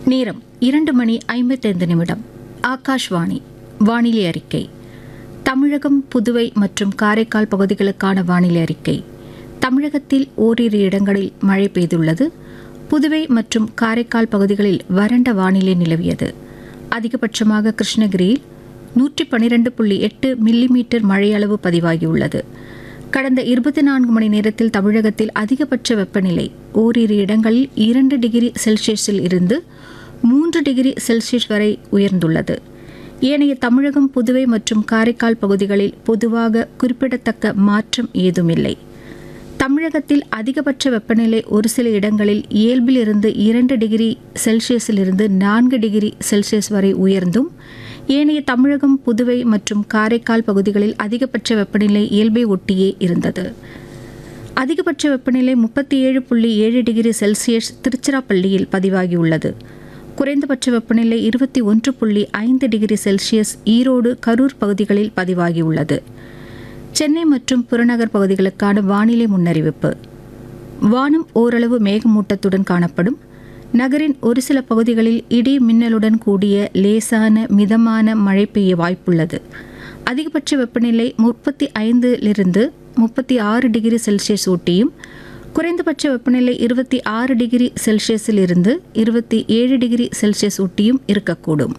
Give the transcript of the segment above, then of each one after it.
நேரம் இரண்டு மணி ஐம்பத்தைந்து நிமிடம் ஆகாஷ்வாணி வானிலை அறிக்கை தமிழகம் புதுவை மற்றும் காரைக்கால் பகுதிகளுக்கான வானிலை அறிக்கை தமிழகத்தில் ஓரிரு இடங்களில் மழை பெய்துள்ளது புதுவை மற்றும் காரைக்கால் பகுதிகளில் வறண்ட வானிலை நிலவியது அதிகபட்சமாக கிருஷ்ணகிரியில் நூற்றி பன்னிரண்டு புள்ளி எட்டு மில்லிமீட்டர் மழையளவு பதிவாகியுள்ளது கடந்த இருபத்தி நான்கு மணி நேரத்தில் தமிழகத்தில் அதிகபட்ச வெப்பநிலை ஓரிரு இடங்களில் இரண்டு டிகிரி செல்சியஸில் இருந்து மூன்று டிகிரி செல்சியஸ் வரை உயர்ந்துள்ளது ஏனைய தமிழகம் புதுவை மற்றும் காரைக்கால் பகுதிகளில் பொதுவாக குறிப்பிடத்தக்க மாற்றம் ஏதுமில்லை தமிழகத்தில் அதிகபட்ச வெப்பநிலை ஒரு சில இடங்களில் இயல்பிலிருந்து இரண்டு டிகிரி செல்சியஸிலிருந்து நான்கு டிகிரி செல்சியஸ் வரை உயர்ந்தும் ஏனைய தமிழகம் புதுவை மற்றும் காரைக்கால் பகுதிகளில் அதிகபட்ச வெப்பநிலை இயல்பை ஒட்டியே இருந்தது அதிகபட்ச வெப்பநிலை முப்பத்தி ஏழு புள்ளி ஏழு டிகிரி செல்சியஸ் திருச்சிராப்பள்ளியில் பதிவாகியுள்ளது குறைந்தபட்ச வெப்பநிலை இருபத்தி ஒன்று புள்ளி ஐந்து டிகிரி செல்சியஸ் ஈரோடு கரூர் பகுதிகளில் பதிவாகியுள்ளது சென்னை மற்றும் புறநகர் பகுதிகளுக்கான வானிலை முன்னறிவிப்பு வானம் ஓரளவு மேகமூட்டத்துடன் காணப்படும் நகரின் ஒரு சில பகுதிகளில் இடி மின்னலுடன் கூடிய லேசான மிதமான மழை பெய்ய வாய்ப்புள்ளது அதிகபட்ச வெப்பநிலை முப்பத்தி ஐந்திலிருந்து முப்பத்தி ஆறு டிகிரி செல்சியஸ் ஊட்டியும் குறைந்தபட்ச வெப்பநிலை இருபத்தி ஆறு டிகிரி செல்சியஸில் இருந்து இருபத்தி ஏழு டிகிரி செல்சியஸ் ஊட்டியும் இருக்கக்கூடும்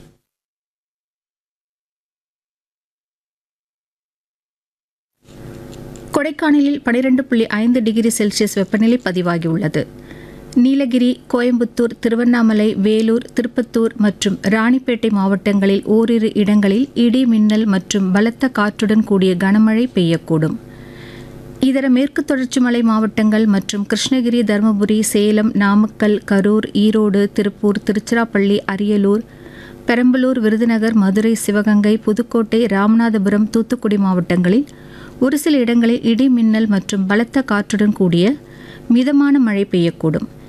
கொடைக்கானலில் பனிரெண்டு புள்ளி ஐந்து டிகிரி செல்சியஸ் வெப்பநிலை பதிவாகியுள்ளது நீலகிரி கோயம்புத்தூர் திருவண்ணாமலை வேலூர் திருப்பத்தூர் மற்றும் ராணிப்பேட்டை மாவட்டங்களில் ஓரிரு இடங்களில் இடி மின்னல் மற்றும் பலத்த காற்றுடன் கூடிய கனமழை பெய்யக்கூடும் இதர மேற்கு தொடர்ச்சி மலை மாவட்டங்கள் மற்றும் கிருஷ்ணகிரி தருமபுரி சேலம் நாமக்கல் கரூர் ஈரோடு திருப்பூர் திருச்சிராப்பள்ளி அரியலூர் பெரம்பலூர் விருதுநகர் மதுரை சிவகங்கை புதுக்கோட்டை ராமநாதபுரம் தூத்துக்குடி மாவட்டங்களில் ஒரு சில இடங்களில் இடி மின்னல் மற்றும் பலத்த காற்றுடன் கூடிய மிதமான மழை பெய்யக்கூடும்